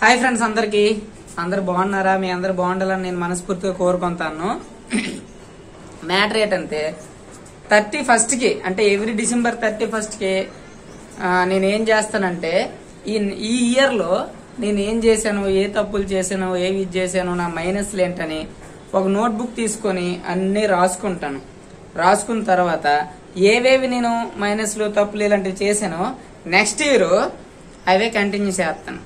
Hi friends అందరికి అందరు బాగున్నారా మీ అందరు బాగుండాలని నేను మనస్ఫూర్తిగా కోరుకుంటాను మ్యాటర్ ఏంటంటే థర్టీ ఫస్ట్కి అంటే ఎవ్రీ డిసెంబర్ థర్టీ ఫస్ట్కి నేను ఏం చేస్తానంటే ఈ ఈ ఇయర్లో నేను ఏం చేశాను ఏ తప్పులు చేశాను ఏవి ఇది చేశాను నా మైనస్లు ఏంటని ఒక నోట్బుక్ తీసుకొని అన్నీ రాసుకుంటాను రాసుకున్న తర్వాత ఏవేవి నేను మైనస్లు తప్పులు ఇలాంటివి చేశానో నెక్స్ట్ ఇయర్ అవే కంటిన్యూ చేస్తాను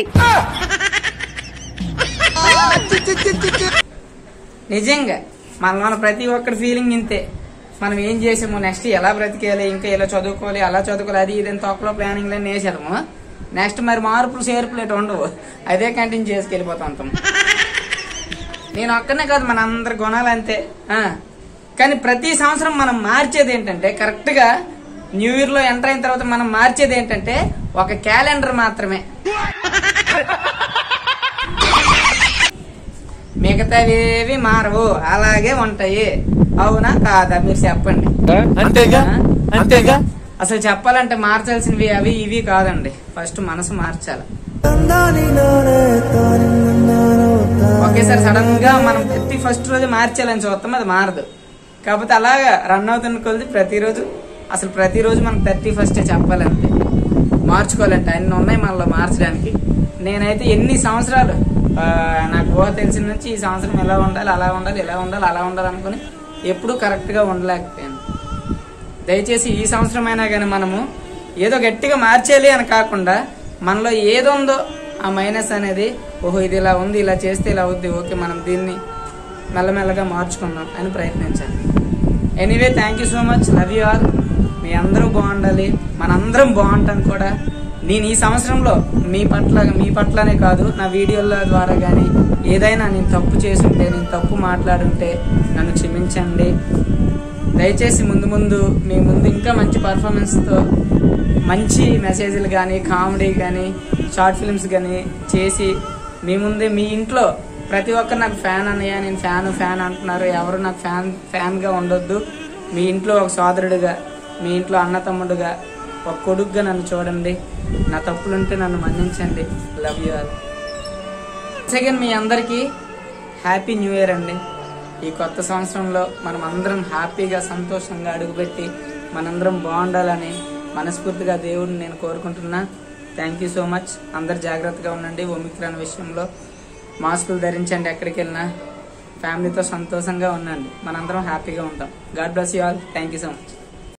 నిజంగా మన మన ప్రతి ఒక్కరి ఫీలింగ్ ఇంతే మనం ఏం చేసాము నెక్స్ట్ ఎలా బ్రతికేయాలి ఇంకా ఇలా చదువుకోవాలి అలా చదువుకోవాలి అది ఇది తొక్కలో ప్లానింగ్ అని వేసేదాము నెక్స్ట్ మరి మార్పులు చేర్పులు ఇటు ఉండవు అదే కంటిన్యూ చేసుకెళ్ళిపోతాం అంతం నేను ఒక్కనే కాదు మన అందరి గుణాలు అంతే ఆ. కానీ ప్రతి సంవత్సరం మనం మార్చేది ఏంటంటే కరెక్ట్ గా న్యూ ఇయర్ లో ఎంటర్ అయిన తర్వాత మనం మార్చేది ఏంటంటే ఒక క్యాలెండర్ మాత్రమే మిగతావేవి మారవు అలాగే ఉంటాయి అవునా కాదా మీరు చెప్పండి అంతేగా ఆ? అంతేగా అసలు చెప్పాలంటే మార్చాల్సినవి అవి ఇవి కాదండి ఫస్ట్ మనసు మార్చాలి ఒకేసారి సడన్ గా మనం ప్రతి ఫస్ట్ రోజు మార్చాలని చూస్తాం అది మారదు కాకపోతే అలాగా రన్ అవుతున్న కొద్ది ప్రతిరోజు అసలు ప్రతిరోజు మనకు థర్టీ ఫస్ట్ చెప్పాలంటే మార్చుకోవాలంటే అన్ని ఉన్నాయి మనలో మార్చడానికి నేనైతే ఎన్ని సంవత్సరాలు ఆ, నాకు ఊహ తెలిసిన నుంచి ఈ సంవత్సరం ఎలా ఉండాలి అలా ఉండాలి ఇలా ఉండాలి అలా ఉండాలి అనుకుని ఎప్పుడూ కరెక్ట్ గా ఉండలేకపోయాను దయచేసి ఈ సంవత్సరం అయినా కానీ మనము ఏదో గట్టిగా మార్చేయాలి అని కాకుండా మనలో ఏదో ఉందో ఆ మైనస్ అనేది ఓహో ఇది ఇలా ఉంది ఇలా చేస్తే ఇలా అవుద్ది ఓకే మనం దీన్ని మెల్లమెల్లగా మార్చుకుందాం అని ప్రయత్నించాలి anyway thank you so much love you all మీ అందరూ బాగుండాలి మనందరం బాగుంటాం కూడా నేను ఈ సంవత్సరంలో మీ పట్ల మీ పట్లనే కాదు నా వీడియోల ద్వారా కానీ ఏదైనా నేను తప్పు చేసుంటే నేను తప్పు మాట్లాడుంటే నన్ను క్షమించండి దయచేసి ముందు ముందు మీ ముందు ఇంకా మంచి పర్ఫార్మెన్స్తో మంచి మెసేజ్లు కానీ కామెడీ కానీ షార్ట్ ఫిల్మ్స్ కానీ చేసి మీ ముందే మీ ఇంట్లో ప్రతి ఒక్కరు నాకు ఫ్యాన్ అన్నయ్య నేను ఫ్యాన్ ఫ్యాన్ అంటున్నారు ఎవరు నాకు ఫ్యాన్ ఫ్యాన్గా ఉండొద్దు మీ ఇంట్లో ఒక సోదరుడిగా మీ ఇంట్లో అన్న తమ్ముడుగా ఒక కొడుకుగా నన్ను చూడండి నా తప్పులుంటే నన్ను మన్నించండి లవ్ యూ ఆల్ సెకండ్ మీ అందరికీ హ్యాపీ న్యూ ఇయర్ అండి ఈ కొత్త సంవత్సరంలో మనం అందరం హ్యాపీగా సంతోషంగా అడుగుపెట్టి మనందరం బాగుండాలని మనస్ఫూర్తిగా దేవుడిని నేను కోరుకుంటున్నా థ్యాంక్ యూ సో మచ్ అందరు జాగ్రత్తగా ఉండండి ఒమిక్రాన్ విషయంలో మాస్కులు ధరించండి ఎక్కడికి వెళ్ళినా ఫ్యామిలీతో సంతోషంగా ఉండండి మనందరం హ్యాపీగా ఉంటాం God bless you all thank you so much